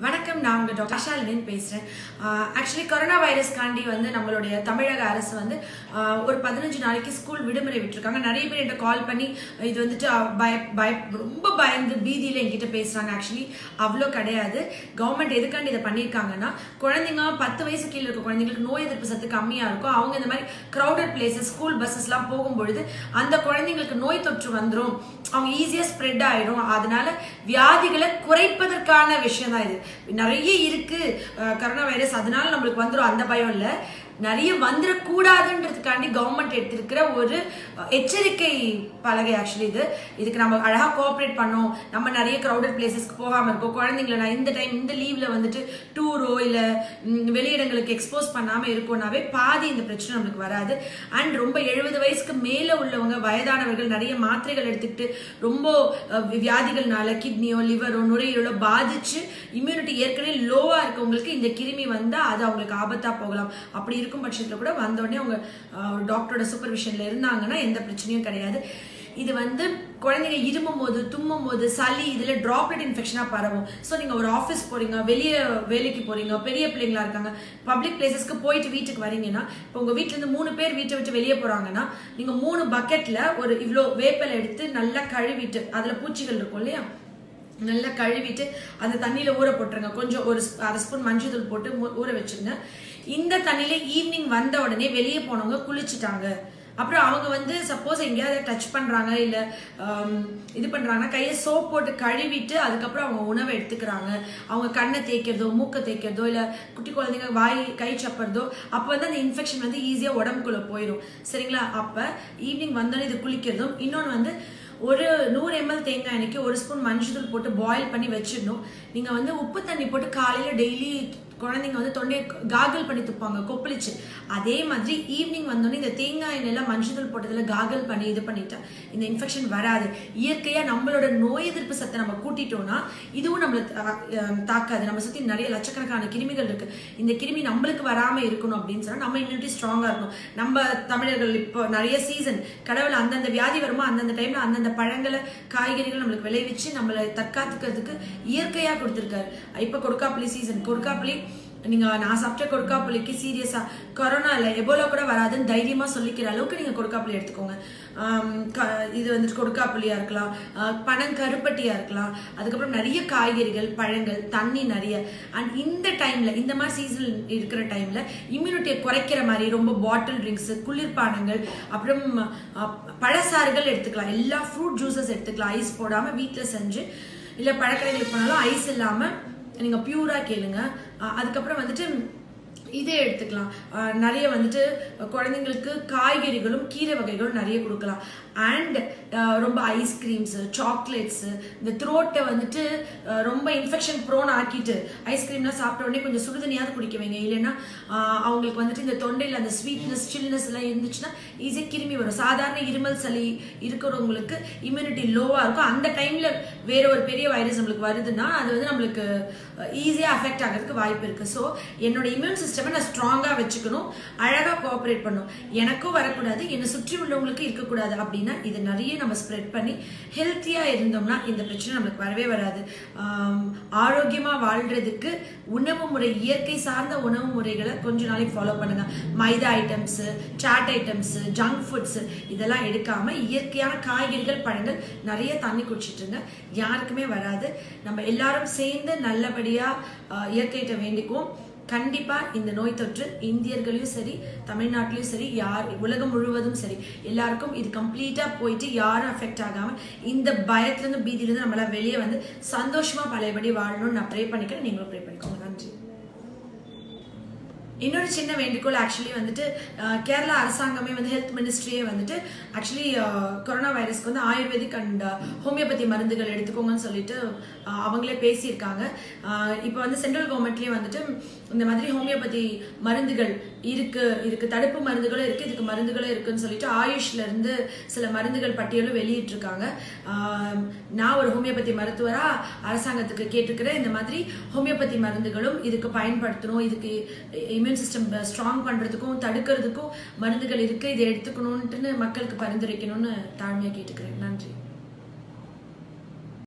வணக்கம் நான் உங்கள் டாக்டர் ஆஷாலினின்னு பேசுகிறேன் ஆக்சுவலி கொரோனா வைரஸ்காண்டி வந்து நம்மளுடைய தமிழக அரசு வந்து ஆஹ், ஒரு பதினஞ்சு நாளைக்கு ஸ்கூல் விடுமுறை விட்டுருக்காங்க நிறைய பேர் என்கிட்ட கால் பண்ணி இது வந்துட்டு அஹ், பய பய ரொம்ப பயந்து பீதியில் என்கிட்ட பேசுகிறாங்க ஆக்சுவலி அவ்வளோ கிடையாது கவர்மெண்ட் எதுக்காண்டி இதை பண்ணியிருக்காங்கன்னா குழந்தைங்க பத்து வயசு கீழே இருக்க குழந்தைங்களுக்கு நோய் எதிர்ப்பு சத்து கம்மியாக இருக்கும் அவங்க இந்த மாதிரி க்ரௌடட் பிளேசஸ் ஸ்கூல் பஸ்ஸஸ்லாம் போகும்பொழுது அந்த குழந்தைங்களுக்கு நோய் தொற்று வந்துடும் அவங்க ஈஸியாக ஸ்ப்ரெட் ஆயிடும் அதனால வியாதிகளை குறைப்பதற்கான விஷயம் தான் இது நிறைய இருக்கு அஹ், கொரோனா வைரஸ் அதனால நம்மளுக்கு வந்துடும் அந்த பயம் இல்லை நிறைய வந்துடக்கூடாதுன்றதுக்காண்டி கவர்மெண்ட் எடுத்திருக்கிற ஒரு அஹ், எச்சரிக்கை பலகை ஆக்சுவலி இது இதுக்கு நம்ம அழகா கோஆப்ரேட் பண்ணோம் நம்ம நிறைய க்ரௌடட் பிளேசஸ்க்கு போகாம இருக்கோம் குழந்தைங்களை நான் இந்த டைம் இந்த லீவ்ல வந்துட்டு டூரோ இல்ல ம், வெளியிடங்களுக்கு எக்ஸ்போஸ் பண்ணாம இருக்கோம்னாவே பாதி இந்த பிரச்சனை நம்மளுக்கு வராது அண்ட் ரொம்ப எழுபது வயசுக்கு மேல உள்ளவங்க வயதானவர்கள் நிறைய மாத்திரைகள் எடுத்துக்கிட்டு ரொம்ப அஹ், வியாதிகள்னால கிட்னியோ லிவரோ நுரையீரலோ பாதிச்சு இம்யூனிட்டி ஏற்கனவே லோவா இருக்கவங்களுக்கு இந்த கிருமி வந்தா அது அவங்களுக்கு ஆபத்தா போகலாம் அப்படி இருக்கும் பட்சத்துல கூட வந்த உடனே அவங்க அஹ், டாக்டரோட சூப்பர்விஷன்ல இருந்தாங்கன்னா எந்த பிரச்சனையும் கிடையாது இது வந்து குழந்தைங்க இருமும் போது தும்மும் போது சளி இதுல டிராப்லெட் இன்ஃபெக்ஷனா பரவும் ஸோ நீங்க ஒரு ஆஃபீஸ் போறீங்க வெளியே வேலைக்கு போறீங்க பெரிய பிள்ளைங்களா இருக்காங்க பப்ளிக் பிளேசஸ்க்கு போயிட்டு வீட்டுக்கு வரீங்கன்னா இப்போ உங்க வீட்ல இருந்து மூணு பேர் வீட்டை விட்டு வெளியே போறாங்கன்னா நீங்க மூணு பக்கெட்ல ஒரு இவ்வளோ வேப்பல் எடுத்து நல்லா கழுவிட்டு அதுல பூச்சிகள் இருக்கும் இல்லையா நல்லா கழுவிட்டு அந்த தண்ணியில ஊற போட்டுருங்க கொஞ்சம் ஒரு ஸ்பூ- அரை ஸ்பூன் மஞ்சள் தூள் போட்டு மூ- ஊற வச்சிருங்க இந்த தண்ணியில ஈவினிங் வந்த உடனே வெளியே போனவங்க குளிச்சுட்டாங்க அப்புறம் அவங்க வந்து சப்போஸ் எங்கேயாவது டச் பண்றாங்க இல்ல ஆம், இது பண்றாங்கன்னா கையை சோப் போட்டு கழுவிட்டு அதுக்கப்புறம் அவங்க உணவை எடுத்துக்கிறாங்க அவங்க கண்ணை தேய்க்கிறதோ மூக்கை தேய்க்கிறதோ இல்ல குட்டி குழந்தைங்க வாய் கை சப்புறதோ அப்ப வந்து அந்த இன்ஃபெக்ஷன் வந்து ஈஸியா உடம்புக்குள்ள போயிடும் சரிங்களா அப்ப ஈவினிங் வந்தோடனே இது குளிக்கிறதும் இன்னொன்று வந்து ஒரு நூறு எம்எல் தேங்காய் எண்ணெய்க்கு ஒரு ஸ்பூன் மஞ்சள் தூள் போட்டு பாயில் பண்ணி வச்சிடணும் நீங்க வந்து உப்பு தண்ணி போட்டு காலையில டெய்லி குழந்தைங்க வந்து தொண்டையை காகல் பண்ணி துப்பாங்க கொப்பளிச்சு அதே மாதிரி ஈவினிங் வந்தோடனே இந்த தேங்காய் எண்ணெயில மஞ்சள் தூள் போட்டதுல காகல் பண்ணி இது பண்ணிட்டா இந்த இன்ஃபெக்ஷன் வராது இயற்கையா நம்மளோட நோய் எதிர்ப்பு சத்தை நம்ம கூட்டிட்டோம்னா இதுவும் நம்மள தா- அஹ் தாக்காது நம்ம சுத்தி நிறைய லட்சக்கணக்கான கிருமிகள் இருக்கு இந்த கிருமி நம்மளுக்கு வராம இருக்கணும் அப்படின்னு சொன்னா நம்ம இம்யூனிட்டி ஸ்ட்ராங்கா இருக்கும் நம்ம தமிழர்கள் இப்போ நிறைய சீசன் கடவுள் அந்தந்த வியாதி வருமோ அந்தந்த டைம்ல அந்தந்த பழங்களை காய்கறிகள் நம்மளுக்கு விளைவிச்சு நம்மளை தற்காத்துக்கிறதுக்கு இயற்கையா கொடுத்துருக்காரு இப்ப கொடுக்காப்புளி சீசன் கொடுக்காப்புளி நீங்க நான் சாப்பிட்ட கொடுக்காப்புளிக்கு சீரியஸா கொரோனா இல்ல எபோலா கூட வராதுன்னு தைரியமா சொல்லிக்கிற அளவுக்கு நீங்க கொடுக்காப்புளி எடுத்துக்கோங்க ஆம், க- இது வந்துட்டு கொடுக்காப்புளியா இருக்கலாம் ஆஹ், பனங்கருப்பட்டியா இருக்கலாம் அதுக்கப்புறம் நிறைய காய்கறிகள் பழங்கள் தண்ணி நிறைய அண்ட் இந்த டைம்ல இந்த மாதிரி சீசன் இருக்கிற டைம்ல இம்யூனிட்டியை குறைக்கிற மாதிரி ரொம்ப பாட்டில் ட்ரிங்க்ஸ் குளிர்பானங்கள் அப்புறம் ஆஹ், பழச்சாறுகள் எடுத்துக்கலாம் எல்லா ஃப்ரூட் ஜூஸஸ் எடுத்துக்கலாம் ஐஸ் போடாம வீட்ல செஞ்சு இல்ல பழக்கடைகளுக்கு போனாலும் ஐஸ் இல்லாம நீங்க பியூரா கேளுங்க அஹ் அதுக்கப்புறம் வந்துட்டு இதே எடுத்துக்கலாம் அஹ் நிறைய வந்துட்டு குழந்தைங்களுக்கு காய்கறிகளும் கீரை வகைகளும் நிறைய கொடுக்கலாம் அண்ட் ரொம்ப ஐஸ்கிரீம்ஸ் சாக்லேட்ஸ் இந்த த்ரோட்டை வந்துட்டு அஹ் ரொம்ப இன்ஃபெக்ஷன் ப்ரோன் ஆக்கிட்டு ஐஸ்கிரீம்லாம் சாப்பிட்ட உடனே கொஞ்சம் சுடுதண்ணியாவது குடிக்க வைங்க இல்லைன்னா அஹ் அவங்களுக்கு வந்துட்டு இந்த தொண்டையில் அந்த ஸ்வீட்னஸ் சில்னஸ் எல்லாம் இருந்துச்சுன்னா ஈஸியாக கிருமி வரும் சாதாரண இருமல் சளி இருக்கிறவங்களுக்கு இம்யூனிட்டி லோவாக இருக்கும் அந்த டைம்ல வேற ஒரு பெரிய வைரஸ் நம்மளுக்கு வருதுன்னா அது வந்து நம்மளுக்கு ஈஸியாக அஃபெக்ட் ஆகிறதுக்கு வாய்ப்பு இருக்கு ஸோ என்னோட இம்யூன் சிஸ்டமை நான் ஸ்ட்ராங்காக வச்சுக்கணும் அழகாக கோஆப்ரேட் பண்ணும் எனக்கும் வரக்கூடாது என்னை சுற்றி உள்ளவங்களுக்கு இருக்கக்கூடாது அப்படின்னா இது நிறைய நம்ம ஸ்ப்ரெட் பண்ணி ஹெல்த்தியாக இருந்தோம்னா இந்த பிரச்சனை நம்மளுக்கு வரவே வராது ஆம், ஆரோக்கியமா வாழ்றதுக்கு உணவு முறை இயற்கை சார்ந்த உணவு முறைகளை கொஞ்ச நாளைக்கு ஃபாலோ பண்ணுங்க maida items chaat items junk foods இதெல்லாம் எடுக்காம இயற்கையான காய்கறிகள் பழங்கள் நிறைய தண்ணி குடிச்சிட்டு இருங்க யாருக்குமே வராது நம்ம எல்லாரும் சேர்ந்து நல்லபடியா ஆஹ், இயற்கையிட்ட வேண்டிக்குவோம் கண்டிப்பா இந்த நோய் தொற்று இந்தியர்களையும் சரி தமிழ்நாட்டிலையும் சரி யார் உலகம் முழுவதும் சரி எல்லாருக்கும் இது கம்ப்ளீட்டா போயிட்டு யாரும் அஃபெக்ட் ஆகாம இந்த பயத்துல இருந்து பீதியில இருந்து நம்மள வெளியே வந்து சந்தோஷமா பழையபடி வாழணும்னு நான் ப்ரே பண்ணிக்கிறேன் நீங்களும் ப்ரே பண்ணிக்கோங்க நன்றி இன்னொரு சின்ன வேண்டுகோள் ஆக்சுவலி வந்துட்டு அஹ், கேரளா அரசாங்கமே வந்து ஹெல்த் மினிஸ்ட்ரியே வந்துட்டு ஆக்சுவலி கொரோனா வைரஸ்க்கு வந்து ஆயுர்வேதிக் அண்ட் ஹோமியோபதி மருந்துகள் எடுத்துக்கோங்கன்னு சொல்லிட்டு அஹ், அவங்களே பேசியிருக்காங்க அஹ், இப்போ வந்து சென்ட்ரல் கவர்மெண்ட்லேயே வந்துட்டு இந்த மாதிரி ஹோமியோபதி மருந்துகள் இருக்கு இருக்கு தடுப்பு மருந்துகளும் இருக்கு இதுக்கு மருந்துகளும் இருக்குன்னு சொல்லிட்டு ஆயுஷ்ல இருந்து சில மருந்துகள் பட்டியலும் வெளியிட்டிருக்காங்க ஆஹ் நான் ஒரு ஹோமியோபதி மருத்துவரா அரசாங்கத்துக்கு கேட்டிருக்கிறேன் இந்த மாதிரி ஹோமியோபதி மருந்துகளும் இதுக்கு பயன்படுத்தணும் இதுக்கு இம்யூன் சிஸ்டம் ஸ்ட்ராங் பண்றதுக்கும் தடுக்கிறதுக்கும் மருந்துகள் இருக்கு இதை எடுத்துக்கணும்ட்டுன்னு மக்களுக்கு பரிந்துரைக்கணும்னு தாழ்மையா கேட்டுக்கிறேன் நன்றி